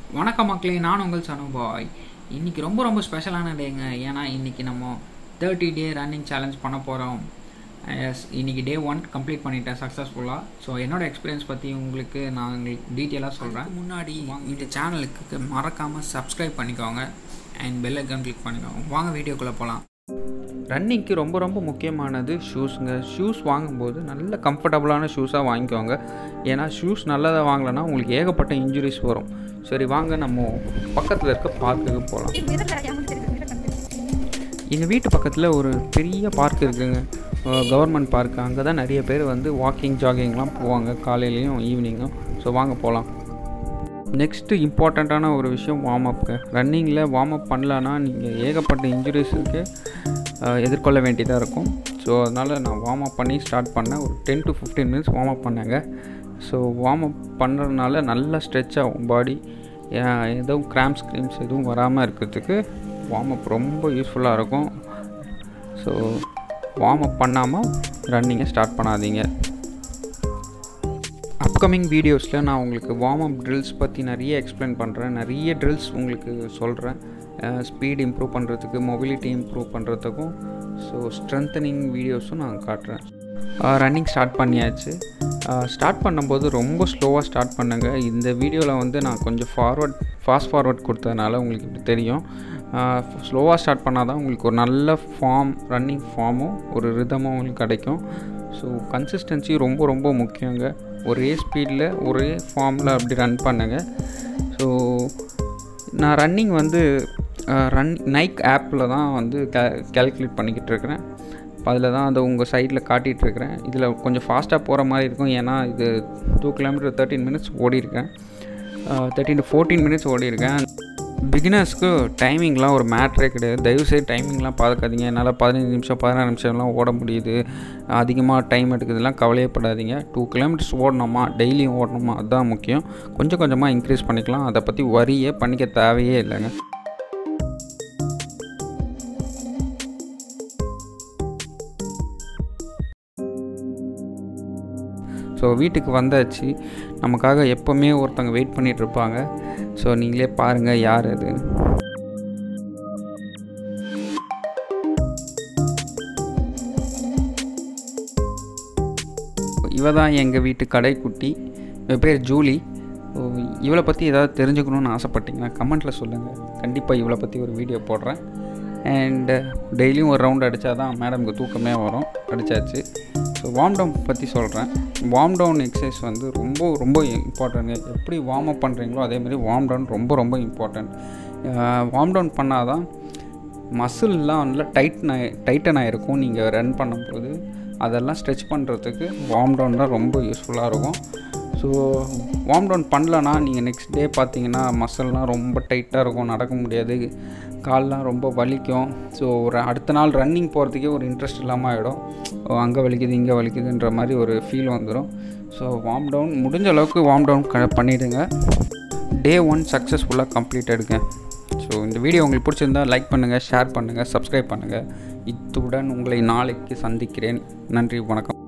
வணக்கம் மக்களே நான் உங்கள் சனு பாய் இன்னைக்கு ரொம்ப ரொம்ப ஸ்பெஷலான டேங்க ஏன்னா இன்னைக்கு நம்ம தேர்ட்டி டே ரன்னிங் சேலஞ்ச் பண்ண போகிறோம் எஸ் இன்னைக்கு டே ஒன் கம்ப்ளீட் பண்ணிட்டேன் சக்ஸஸ்ஃபுல்லாக ஸோ என்னோட எக்ஸ்பீரியன்ஸ் பற்றி உங்களுக்கு நான் உங்களுக்கு டீட்டெயிலாக சொல்கிறேன் முன்னாடி இந்த சேனலுக்கு மறக்காமல் சப்ஸ்கிரைப் பண்ணிக்கோங்க அண்ட் பெல் ஐக்கான் கிளிக் பண்ணிக்கோங்க வாங்க வீடியோக்குள்ளே போகலாம் ரன்னிங்க்கு ரொம்ப ரொம்ப முக்கியமானது ஷூஸுங்க ஷூஸ் வாங்கும்போது நல்ல கம்ஃபர்டபுளான ஷூஸாக வாங்கிக்கோங்க ஏன்னா ஷூஸ் நல்லதாக வாங்கலைன்னா உங்களுக்கு ஏகப்பட்ட இன்ஜுரிஸ் வரும் சரி வாங்க நம்ம பக்கத்தில் இருக்க பார்க்குக்கு போகலாம் எங்கள் வீட்டு பக்கத்தில் ஒரு பெரிய பார்க் இருக்குங்க கவர்மெண்ட் பார்க் அங்கே தான் நிறைய பேர் வந்து வாக்கிங் ஜாகிங்லாம் போவாங்க காலையிலையும் ஈவினிங்கும் ஸோ வாங்க போகலாம் நெக்ஸ்ட்டு இம்பார்ட்டண்ட்டான ஒரு விஷயம் வார்ம் அப்க்கு ரன்னிங்கில் வார்ம் அப் பண்ணலன்னா நீங்கள் ஏகப்பட்ட இன்ஜுரிஸுக்கு எதிர்கொள்ள வேண்டியதாக இருக்கும் ஸோ அதனால் நான் வார்ம் அப் பண்ணி ஸ்டார்ட் பண்ணேன் ஒரு ten to fifteen minutes warm up பண்ணேங்க ஸோ வார்ம் அப் பண்ணுறதுனால நல்லா ஸ்ட்ரெச் ஆகும் பாடி எதுவும் கிராம்ஸ் க்ரீம்ஸ் எதுவும் வராமல் இருக்கிறதுக்கு வார்ம் அப் ரொம்ப யூஸ்ஃபுல்லாக இருக்கும் ஸோ வார்ம் அப் பண்ணாமல் ரன்னிங்கை ஸ்டார்ட் பண்ணாதீங்க அப்கமிங் வீடியோஸில் நான் உங்களுக்கு வார்ம் அப் ட்ரில்ஸ் பற்றி நிறைய எக்ஸ்பிளைன் பண்ணுறேன் நிறைய ட்ரில்ஸ் உங்களுக்கு சொல்கிறேன் ஸ்பீட் இம்ப்ரூவ் பண்ணுறதுக்கு மொபிலிட்டி இம்ப்ரூவ் பண்ணுறதுக்கும் ஸோ ஸ்ட்ரென்தனிங் வீடியோஸும் நான் காட்டுறேன் ரன்னிங் ஸ்டார்ட் பண்ணியாச்சு ஸ்டார்ட் பண்ணும்போது ரொம்ப ஸ்லோவாக ஸ்டார்ட் பண்ணுங்க இந்த வீடியோவில் வந்து நான் கொஞ்சம் ஃபார்வர்ட் ஃபாஸ்ட் ஃபார்வர்ட் கொடுத்ததுனால உங்களுக்கு இப்படி தெரியும் ஸ்லோவாக ஸ்டார்ட் பண்ணால் தான் உங்களுக்கு ஒரு நல்ல ஃபார்ம் ரன்னிங் ஃபார்மும் ஒரு ரிதமும் உங்களுக்கு கிடைக்கும் ஸோ கன்சிஸ்டன்சி ரொம்ப ரொம்ப முக்கியங்க ஒரே ஸ்பீடில் ஒரே ஃபார்மில் அப்படி ரன் பண்ணுங்க ஸோ நான் ரன்னிங் வந்து ரன் நைக் ஆப்பில் தான் வந்து கே கேல்குலேட் பண்ணிக்கிட்டு இருக்கிறேன் அதில் தான் அதை உங்கள் சைடில் காட்டிகிட்ருக்கிறேன் இதில் கொஞ்சம் ஃபாஸ்ட்டாக போகிற மாதிரி இருக்கும் ஏன்னா இது டூ கிலோமீட்டர் தேர்ட்டின் மினிட்ஸ் ஓடிருக்கேன் தேர்ட்டின் டு ஃபோர்டீன் மினிட்ஸ் ஓடிருக்கேன் பிகினர்ஸ்க்கு டைமிங்லாம் ஒரு மேட்ரே கிடையாது தயவுசெய்து டைமிங்லாம் பார்க்காதீங்க என்னால் பதினஞ்சு நிமிஷம் பதினாறு நிமிஷம்லாம் ஓட முடியுது அதிகமாக டைம் எடுக்கிறதுலாம் கவலையப்படாதீங்க டூ கிலோமீட்டர்ஸ் ஓடணுமா டெய்லியும் ஓடணுமா அதுதான் முக்கியம் கொஞ்சம் கொஞ்சமாக இன்க்ரீஸ் பண்ணிக்கலாம் அதை பற்றி வரியே பண்ணிக்க தேவையே இல்லைங்க ஸோ வீட்டுக்கு வந்தாச்சு நமக்காக எப்போவுமே ஒருத்தவங்க வெயிட் பண்ணிகிட்ருப்பாங்க ஸோ நீங்களே பாருங்கள் யார் அது இவ தான் எங்கள் வீட்டு கடைக்குட்டி இவ பேர் ஜூலி இவளை பற்றி ஏதாவது தெரிஞ்சுக்கணுன்னு ஆசைப்பட்டீங்கன்னா கமெண்ட்டில் சொல்லுங்கள் கண்டிப்பாக இவளை பற்றி ஒரு வீடியோ போடுறேன் அண்டு டெய்லியும் ஒரு ரவுண்ட் அடித்தா தான் மேடமுக்கு தூக்கமே வரும் அடித்தாச்சு ஸோ வார்ம் டவுன் பற்றி சொல்கிறேன் வார்ம் டவுன் எக்ஸசைஸ் வந்து ரொம்ப ரொம்ப இம்பார்ட்டன்ட் எப்படி வார்ம் அப் பண்ணுறீங்களோ அதேமாதிரி வார்ம் டவுன் ரொம்ப ரொம்ப இம்பார்ட்டன்ட் வார்ம் டவுன் பண்ணால் தான் மசில்லாம் நல்லா டைட்ன டைட்டன் ஆகிருக்கும் நீங்கள் ரன் பண்ணும்போது அதெல்லாம் ஸ்ட்ரெச் பண்ணுறதுக்கு வார்ம் டவுன் தான் ரொம்ப யூஸ்ஃபுல்லாக இருக்கும் ஸோ வார்ம் டவுன் பண்ணலன்னா நீங்கள் நெக்ஸ்ட் டே பார்த்தீங்கன்னா மசில்லாம் ரொம்ப டைட்டாக இருக்கும் நடக்க முடியாது கால்லாம் ரொம்ப வலிக்கும் ஸோ ஒரு அடுத்த நாள் ரன்னிங் போகிறதுக்கே ஒரு இன்ட்ரெஸ்ட் இல்லாமல் ஆகிடும் அங்கே வலிக்குது இங்கே வலிக்குதுன்ற மாதிரி ஒரு ஃபீல் வந்துடும் ஸோ வார்ம் டவுன் முடிஞ்ச அளவுக்கு வார்ம் டவுன் க பண்ணிவிடுங்க டே ஒன் சக்ஸஸ்ஃபுல்லாக கம்ப்ளீட் எடுங்க ஸோ இந்த வீடியோ உங்களுக்கு பிடிச்சிருந்தா லைக் பண்ணுங்கள் ஷேர் பண்ணுங்கள் சப்ஸ்கிரைப் பண்ணுங்கள் இத்துடன் உங்களை நாளைக்கு சந்திக்கிறேன் நன்றி வணக்கம்